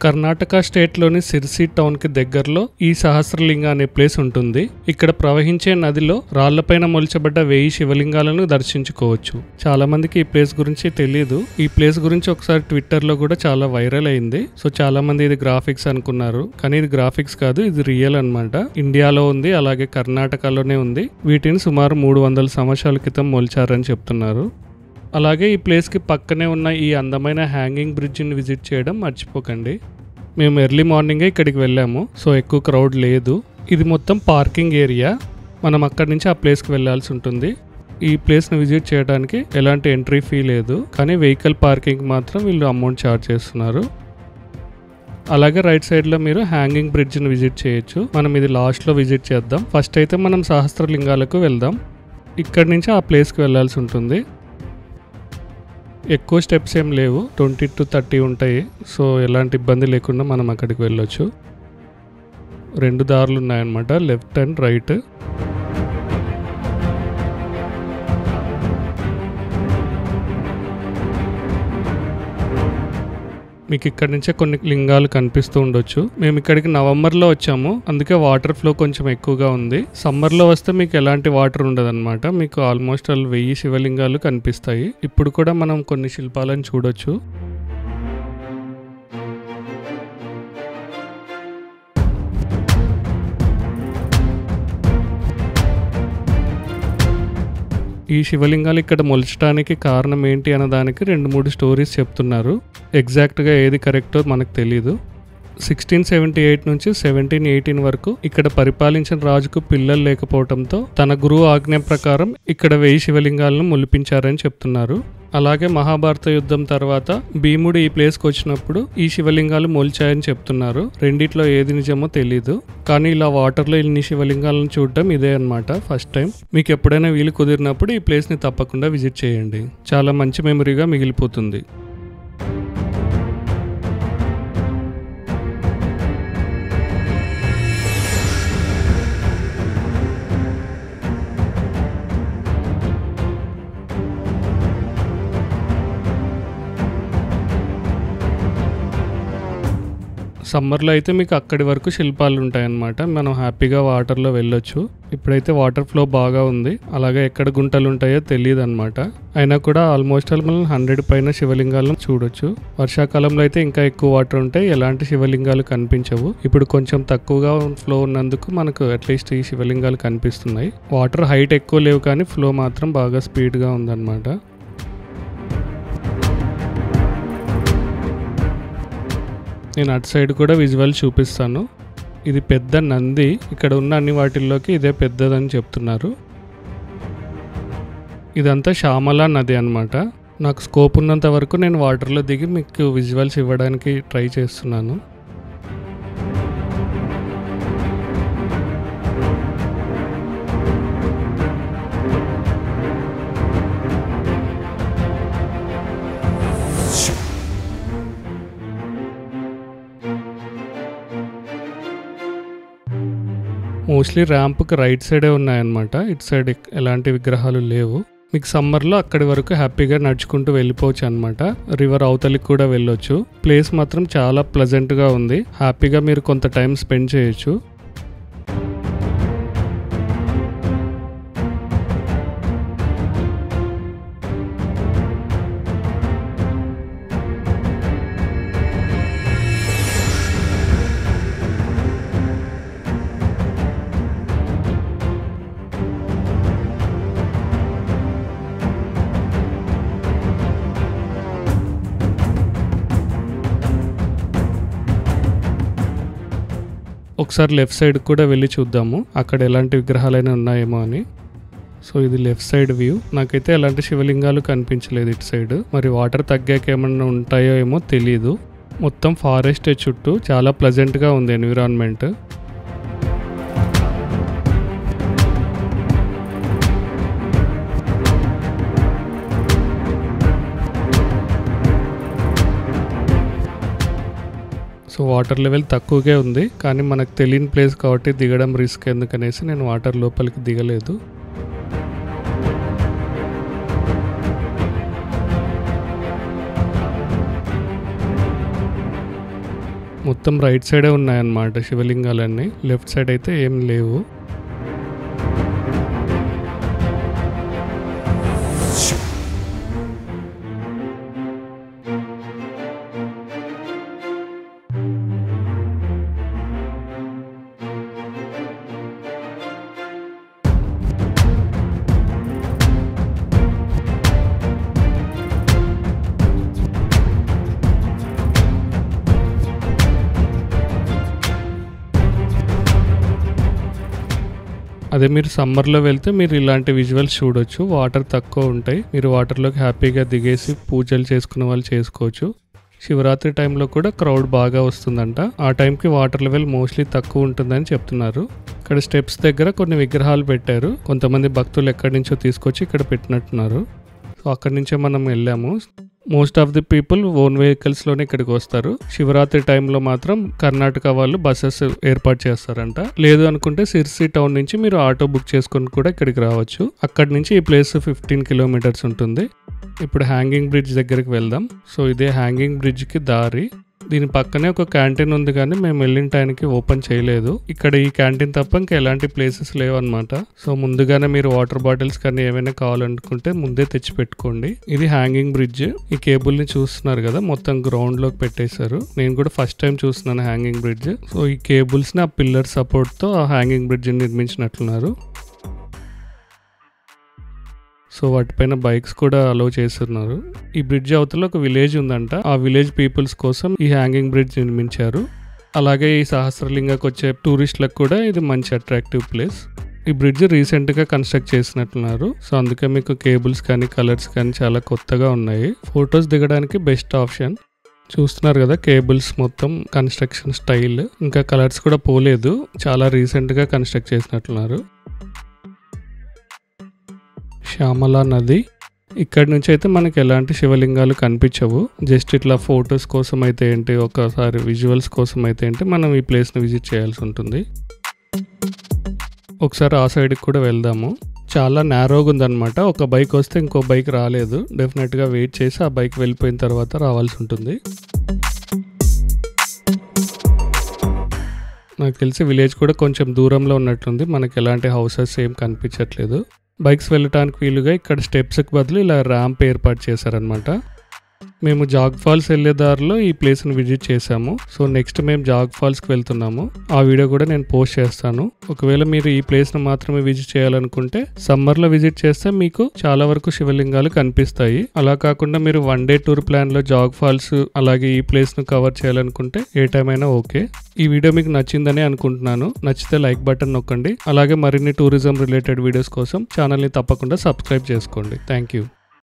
కర్ణాటక స్టేట్లోని సిర్సి టౌన్కి దగ్గరలో ఈ సహస్రలింగ అనే ప్లేస్ ఉంటుంది ఇక్కడ ప్రవహించే నదిలో రాళ్లపైన మొలిచబడ్డ వెయ్యి శివలింగాలను దర్శించుకోవచ్చు చాలా మందికి ఈ ప్లేస్ గురించి తెలియదు ఈ ప్లేస్ గురించి ఒకసారి ట్విట్టర్ లో కూడా చాలా వైరల్ అయింది సో చాలా మంది ఇది గ్రాఫిక్స్ అనుకున్నారు కానీ ఇది గ్రాఫిక్స్ కాదు ఇది రియల్ అన్నమాట ఇండియాలో ఉంది అలాగే కర్ణాటకలోనే ఉంది వీటిని సుమారు మూడు వందల సంవత్సరాల క్రితం మొలిచారని చెప్తున్నారు అలాగే ఈ ప్లేస్కి పక్కనే ఉన్న ఈ అందమైన హ్యాంగింగ్ బ్రిడ్జిని విజిట్ చేయడం మర్చిపోకండి మేము ఎర్లీ మార్నింగే ఇక్కడికి వెళ్ళాము సో ఎక్కువ క్రౌడ్ లేదు ఇది మొత్తం పార్కింగ్ ఏరియా మనం అక్కడి నుంచి ఆ ప్లేస్కి వెళ్ళాల్సి ఉంటుంది ఈ ప్లేస్ని విజిట్ చేయడానికి ఎలాంటి ఎంట్రీ ఫీ లేదు కానీ వెహికల్ పార్కింగ్ మాత్రం వీళ్ళు అమౌంట్ ఛార్జ్ చేస్తున్నారు అలాగే రైట్ సైడ్లో మీరు హ్యాంగింగ్ బ్రిడ్జ్ని విజిట్ చేయొచ్చు మనం ఇది లాస్ట్లో విజిట్ చేద్దాం ఫస్ట్ అయితే మనం సహస్రలింగాలకు వెళ్దాం ఇక్కడి నుంచి ఆ ప్లేస్కి వెళ్ళాల్సి ఉంటుంది ఎక్కువ స్టెప్స్ ఏం లేవు ట్వంటీ టు థర్టీ ఉంటాయి సో ఎలాంటి ఇబ్బంది లేకుండా మనం అక్కడికి వెళ్ళొచ్చు రెండు దారులు ఉన్నాయన్నమాట లెఫ్ట్ అండ్ రైట్ మీకు ఇక్కడ నుంచే కొన్ని లింగాలు కనిపిస్తూ ఉండొచ్చు మేము ఇక్కడికి నవంబర్లో వచ్చాము అందుకే వాటర్ ఫ్లో కొంచెం ఎక్కువగా ఉంది సమ్మర్లో వస్తే మీకు ఎలాంటి వాటర్ ఉండదన్నమాట మీకు ఆల్మోస్ట్ ఆల్ వెయ్యి శివలింగాలు కనిపిస్తాయి ఇప్పుడు కూడా మనం కొన్ని శిల్పాలను చూడొచ్చు ఈ శివలింగాలు ఇక్కడ మొలచడానికి కారణం ఏంటి అన్న దానికి రెండు మూడు స్టోరీస్ చెప్తున్నారు ఎగ్జాక్ట్గా ఏది కరెక్టో మనకు తెలియదు సిక్స్టీన్ సెవెంటీ ఎయిట్ నుంచి సెవెంటీన్ ఎయిటీన్ వరకు ఇక్కడ పరిపాలించిన రాజుకు పిల్లలు లేకపోవడంతో తన గురువు ఆజ్ఞ ప్రకారం ఇక్కడ వెయ్యి శివలింగాలను మొలిపించారని చెప్తున్నారు అలాగే మహాభారత యుద్ధం తర్వాత భీముడు ఈ ప్లేస్కి వచ్చినప్పుడు ఈ శివలింగాలు మొలిచాయని చెప్తున్నారు రెండిట్లో ఏది నిజమో తెలీదు కానీ ఇలా వాటర్లో ఇన్ని శివలింగాలను చూడటం ఇదే అన్నమాట ఫస్ట్ టైం మీకు ఎప్పుడైనా వీలు కుదిరినప్పుడు ఈ ప్లేస్ని తప్పకుండా విజిట్ చేయండి చాలా మంచి మెమరీగా మిగిలిపోతుంది సమ్మర్లో అయితే మీకు అక్కడి వరకు శిల్పాలు ఉంటాయన్నమాట మనం హ్యాపీగా వాటర్లో వెళ్ళొచ్చు ఇప్పుడైతే వాటర్ ఫ్లో బాగా ఉంది అలాగే ఎక్కడ గుంటలు ఉంటాయో తెలియదు అనమాట అయినా కూడా ఆల్మోస్ట్ ఆల్ మనం హండ్రెడ్ పైన శివలింగాలను చూడొచ్చు వర్షాకాలంలో అయితే ఇంకా ఎక్కువ వాటర్ ఉంటాయి ఎలాంటి శివలింగాలు కనిపించవు ఇప్పుడు కొంచెం తక్కువగా ఫ్లో ఉన్నందుకు మనకు అట్లీస్ట్ ఈ శివలింగాలు కనిపిస్తున్నాయి వాటర్ హైట్ ఎక్కువ లేవు కానీ ఫ్లో మాత్రం బాగా స్పీడ్గా ఉందన్నమాట నేను అటు సైడ్ కూడా విజువల్ చూపిస్తాను ఇది పెద్ద నంది ఇక్కడ ఉన్న అన్ని వాటిల్లోకి ఇదే పెద్దదని చెప్తున్నారు ఇదంతా శ్యామల నది అనమాట నాకు స్కోప్ ఉన్నంత వరకు నేను వాటర్లో దిగి మీకు విజువల్స్ ఇవ్వడానికి ట్రై చేస్తున్నాను మోస్ట్లీ ర్యాంప్కి రైట్ సైడే ఉన్నాయన్నమాట ఇటు సైడ్ ఎక్- ఎలాంటి విగ్రహాలు లేవు మీకు సమ్మర్లో అక్కడి వరకు హ్యాపీగా నడుచుకుంటూ వెళ్ళిపోవచ్చు అనమాట రివర్ అవతలికి కూడా వెళ్ళొచ్చు ప్లేస్ మాత్రం చాలా ప్లెజెంట్గా ఉంది హ్యాపీగా మీరు కొంత టైం స్పెండ్ చేయొచ్చు ఒకసారి లెఫ్ట్ సైడ్ కూడా వెళ్ళి చూద్దాము అక్కడ ఎలాంటి విగ్రహాలైనా ఉన్నాయేమో అని సో ఇది లెఫ్ట్ సైడ్ వ్యూ నాకైతే ఎలాంటి శివలింగాలు కనిపించలేదు ఇటు సైడ్ మరి వాటర్ తగ్గాక ఏమన్నా ఉంటాయో ఏమో తెలియదు మొత్తం ఫారెస్ట్ చుట్టూ చాలా ప్లెజెంట్గా ఉంది ఎన్విరాన్మెంట్ సో వాటర్ లెవెల్ తక్కువగా ఉంది కానీ మనకు తెలియని ప్లేస్ కాబట్టి దిగడం రిస్క్ ఎందుకనేసి నేను వాటర్ లోపలికి దిగలేదు మొత్తం రైట్ సైడే ఉన్నాయన్నమాట శివలింగాలన్నీ లెఫ్ట్ సైడ్ అయితే ఏం లేవు అదే మీరు సమ్మర్లో వెళ్తే మీరు ఇలాంటి విజువల్స్ చూడొచ్చు వాటర్ తక్కువ ఉంటాయి మీరు వాటర్లోకి హ్యాపీగా దిగేసి పూజలు చేసుకునే వాళ్ళు చేసుకోవచ్చు శివరాత్రి టైంలో కూడా క్రౌడ్ బాగా వస్తుందంట ఆ టైంకి వాటర్ లెవెల్ మోస్ట్లీ తక్కువ ఉంటుందని చెప్తున్నారు ఇక్కడ స్టెప్స్ దగ్గర కొన్ని విగ్రహాలు పెట్టారు కొంతమంది భక్తులు ఎక్కడి నుంచో తీసుకొచ్చి ఇక్కడ పెట్టినట్టున్నారు సో అక్కడి నుంచే మనం వెళ్ళాము most of the people own వెహికల్స్లోనే ఇక్కడికి వస్తారు శివరాత్రి టైంలో మాత్రం కర్ణాటక వాళ్ళు బస్సెస్ ఏర్పాటు చేస్తారంట లేదు అనుకుంటే సిర్సి టౌన్ నుంచి మీరు ఆటో బుక్ చేసుకొని కూడా ఇక్కడికి రావచ్చు అక్కడి నుంచి ఈ ప్లేస్ ఫిఫ్టీన్ కిలోమీటర్స్ ఉంటుంది ఇప్పుడు హ్యాంగింగ్ బ్రిడ్జ్ దగ్గరికి వెళ్దాం సో ఇదే హ్యాంగింగ్ బ్రిడ్జ్కి దారి దీని పక్కనే ఒక క్యాంటీన్ ఉంది కానీ మేము వెళ్ళిన టైంకి ఓపెన్ చేయలేదు ఇక్కడ ఈ క్యాంటీన్ తప్ప ఇంకా ఎలాంటి ప్లేసెస్ లేవు అనమాట సో ముందుగానే మీరు వాటర్ బాటిల్స్ కానీ ఏమైనా కావాలనుకుంటే ముందే తెచ్చి పెట్టుకోండి ఇది హ్యాంగింగ్ బ్రిడ్జ్ ఈ కేబుల్ ని చూస్తున్నారు కదా మొత్తం గ్రౌండ్ లోకి పెట్టేశారు నేను కూడా ఫస్ట్ టైం చూస్తున్నాను హ్యాంగింగ్ బ్రిడ్జ్ సో ఈ కేబుల్స్ ని ఆ పిల్లర్ సపోర్ట్ తో ఆ హ్యాంగింగ్ బ్రిడ్జ్ నిర్మించినట్లున్నారు సో వాటిపైన బైక్స్ కూడా అలో చేస్తున్నారు ఈ బ్రిడ్జ్ అవతల ఒక విలేజ్ ఉందంట ఆ విలేజ్ పీపుల్స్ కోసం ఈ హ్యాంగింగ్ బ్రిడ్జ్ నిర్మించారు అలాగే ఈ సహస్రలింగకు వచ్చే టూరిస్టులకు కూడా ఇది మంచి అట్రాక్టివ్ ప్లేస్ ఈ బ్రిడ్జ్ రీసెంట్గా కన్స్ట్రక్ట్ చేసినట్లున్నారు సో అందుకే మీకు కేబుల్స్ కానీ కలర్స్ కానీ చాలా కొత్తగా ఉన్నాయి ఫొటోస్ దిగడానికి బెస్ట్ ఆప్షన్ చూస్తున్నారు కదా కేబుల్స్ మొత్తం కన్స్ట్రక్షన్ స్టైల్ ఇంకా కలర్స్ కూడా పోలేదు చాలా రీసెంట్గా కన్స్ట్రక్ట్ చేసినట్లున్నారు శ్యామల నది ఇక్కడ నుంచి అయితే మనకి ఎలాంటి శివలింగాలు కనిపించవు జస్ట్ ఇట్లా ఫొటోస్ కోసం అయితే ఏంటి ఒకసారి విజువల్స్ కోసం అయితే ఏంటి మనం ఈ ప్లేస్ని విజిట్ చేయాల్సి ఉంటుంది ఒకసారి ఆ సైడ్కి కూడా వెళ్దాము చాలా నేరోగా ఉందన్నమాట ఒక బైక్ వస్తే ఇంకో బైక్ రాలేదు డెఫినెట్గా వెయిట్ చేసి ఆ బైక్ వెళ్ళిపోయిన తర్వాత రావాల్సి ఉంటుంది నాకు తెలిసి విలేజ్ కూడా కొంచెం దూరంలో ఉన్నట్లుంది మనకి ఎలాంటి హౌసెస్ ఏం కనిపించట్లేదు బైక్స్ వెళ్ళటానికి వీలుగా ఇక్కడ స్టెప్స్కి బదులు ఇలా ర్యాంప్ ఏర్పాటు చేశారనమాట మేము జాగ్ ఫాల్స్ వెళ్ళే దారిలో ఈ ప్లేస్ని విజిట్ చేసాము సో నెక్స్ట్ మేము జాగ్ ఫాల్స్కి వెళ్తున్నాము ఆ వీడియో కూడా నేను పోస్ట్ చేస్తాను ఒకవేళ మీరు ఈ ప్లేస్ను మాత్రమే విజిట్ చేయాలనుకుంటే సమ్మర్లో విజిట్ చేస్తే మీకు చాలా వరకు శివలింగాలు కనిపిస్తాయి అలా కాకుండా మీరు వన్ డే టూర్ ప్లాన్లో జాగ్ ఫాల్స్ అలాగే ఈ ప్లేస్ను కవర్ చేయాలనుకుంటే ఏ టైం అయినా ఓకే ఈ వీడియో మీకు నచ్చిందని అనుకుంటున్నాను నచ్చితే లైక్ బటన్ నొక్కండి అలాగే మరిన్ని టూరిజం రిలేటెడ్ వీడియోస్ కోసం ఛానల్ని తప్పకుండా సబ్స్క్రైబ్ చేసుకోండి థ్యాంక్ యూ